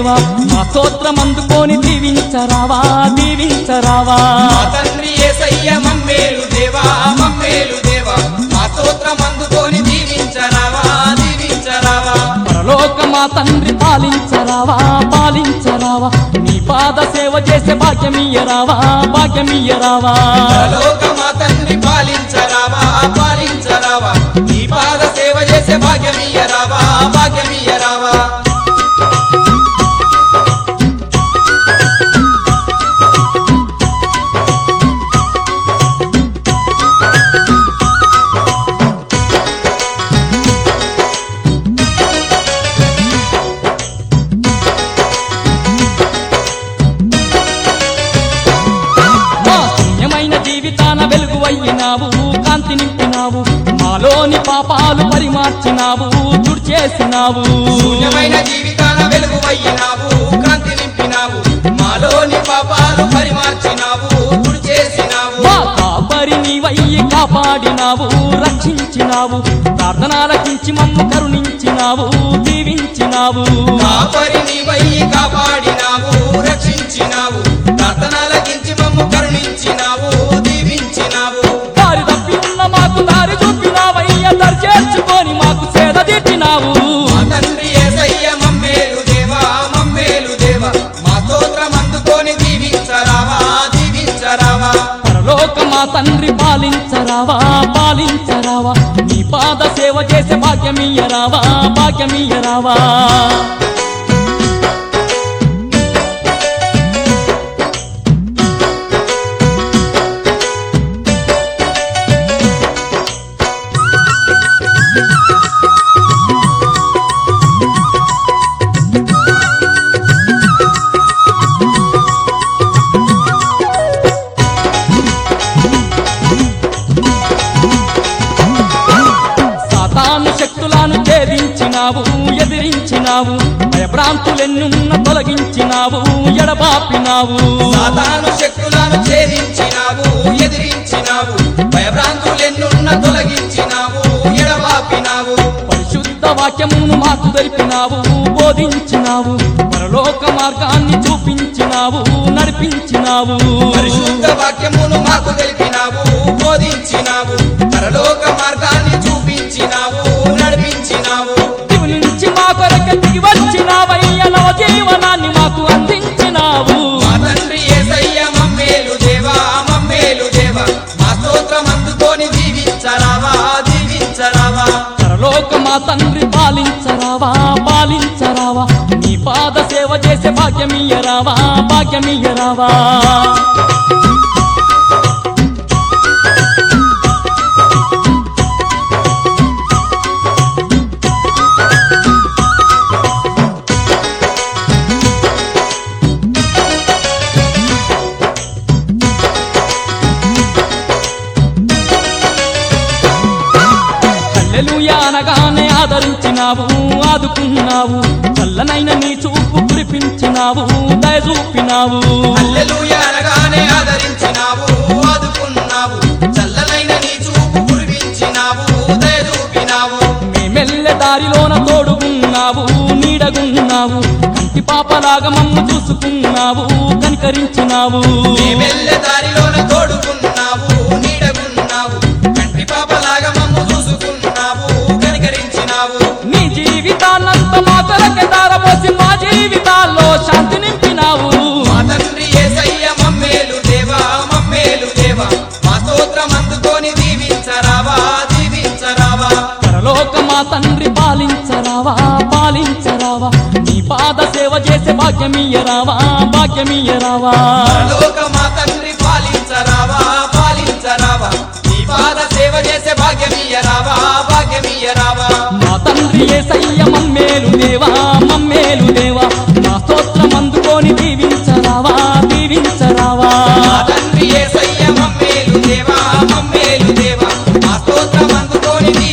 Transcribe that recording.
దేవా మా స్తోత్రం అందుకొని దీవించరావా దీవించరావా మా తండ్రి ఏసయ్య మమ్మేలు దేవా మమ్మేలు దేవా మా స్తోత్రం అందుకొని దీవించరావా దీవించరావా పరలోక మా తండ్రి పాలించరావా పాలించరావా నీ పాద సేవ చేసే భాగ్యమియ్యరావా భాగ్యమియ్యరావా పరలోక మా తండ్రి పాలించరావా పాలించరావా నీ పాద సేవ చేసే భాగ్యమియ్యరావా భాగ్యమియ్యరావా మా శూన్యమైన జీవితాన వెలుగు అయ్యినావు కాంతి నింపినావు మాలోని పాపాలు పరిమార్చినావు తుడిచేసినావు శూన్యమైన జీవితాన వెలుగు అయ్యినావు కాంతి నింపినావు మాలోని పాపాలు పరిమార్చినావు తుడిచేసినావు మా కాపరి నీవయ్యి కాపాడినావు రక్షించినావు ప్రార్థనాలకించి మమ్ము కరుణించినావు దీవించినావు కాపరి నీవయ్యి కాపాడినావు రక్షించినావు ప్రార్థనలకించి మమ్ము కరుణించినావు దీవించినావు దారి తప్పి ఉన్న మాకు దారి చూపినావయ్య దరి చేర్చుకొని మాకు సేద తీర్చినావు మా తండ్రి ఏసయ్య మమ్మేలు దేవా మమ్మేలు దేవా మా స్తోత్రం అందుకొని దీవించరావా దీవించరావా పరలోక మా తండ్రి పాలించరావా పాలించరావా నీ పాద సేవ చేసే భాగ్యమియ్యరావా భాగ్యమియ్యరావా సాతాను శక్తులను ఛేదించినావు ఎదిరించినావు భయభ్రాంతులెన్నున్న తొలగించినావు ఎడబాపినావు సాతాను శక్తులను ఛేదించినావు ఎదిరించినావు భయభ్రాంతులెన్నున్న తొలగించినావు ఎడబాపినావు పరిశుద్ధ వాక్యమును మాకు తెలిపినావు బోధించినావు పరలోక మార్గాన్ని చూపించినావు నడిపించినావు పరిశుద్ధ వాక్యమును మాకు తెలిపినావు బోధించినావు పరలోక మార్గాన్ని చూపించినావు నడిపించినావు దివి నుంచి మా కొరకు దిగి వచ్చినావయ్య నవ జీవనాన్ని మాకు అందించినావు మా తండ్రి ఏసయ్య మమ్మేలు దేవా మమ్మేలు దేవా మా స్తోత్రం అందుకొని దీవించరావా దీవించరావా పరలోక మా తండ్రి పాలించరావా పాలించరావా నీ పాద సేవ చేసే భాగ్యమియ్యరావా భాగ్యమియ్యరావా హల్లెలూయా అనగానే ఆదరించినావు ఆదుకున్నావు చల్లనైన నీ చూపు కురిపించినావు దయ చూపినావు హల్లెలూయా అనగానే ఆదరించినావు ఆదుకున్నావు చల్లనైన నీ చూపు కురిపించినావు దయ చూపినావు మేమెల్లె దారిలోన తోడుగున్నావు నీడగున్నావు కంటి పాపలాగా మమ్ము చూసుకున్నావు కనికరించినావు మేమెల్లె దారిలోన తోడుకున్నావు నీడగున్నావు కంటి పాపలాగా మమ్ము చూసుకున్నావు కనికరించినావు నీ జీవితాన్నంత మా కొరకే దారపోసి మా జీవితాల్లో శాంతి నింపినావు మా తండ్రి ఏసయ్య మమ్మేలు దేవా మమ్మేలు దేవా మా స్తోత్రం అందుకొని దీవించరావా దీవించరావా పరలోక మా తండ్రి పాలించరావా పాలించరావా నీ పాద సేవ చేసే భాగ్యమియ్యరావా భాగ్యమియ్యరావా లోక మా తండ్రి పాలించరావా పాలించరావా నీ పాద సేవ చేసే భాగ్యమియ్యరావా భాగ్యమియ్యరావా మా తండ్రి ఏసయ్య మమ్మేలు దేవా మమ్మేలు దేవా నా స్తోత్రం అందుకొని దీవించరావా దీవించరావా మా తండ్రి ఏసయ్య మమ్మేలు దేవా మమ్మేలు దేవా మా స్తోత్రం అందుకొని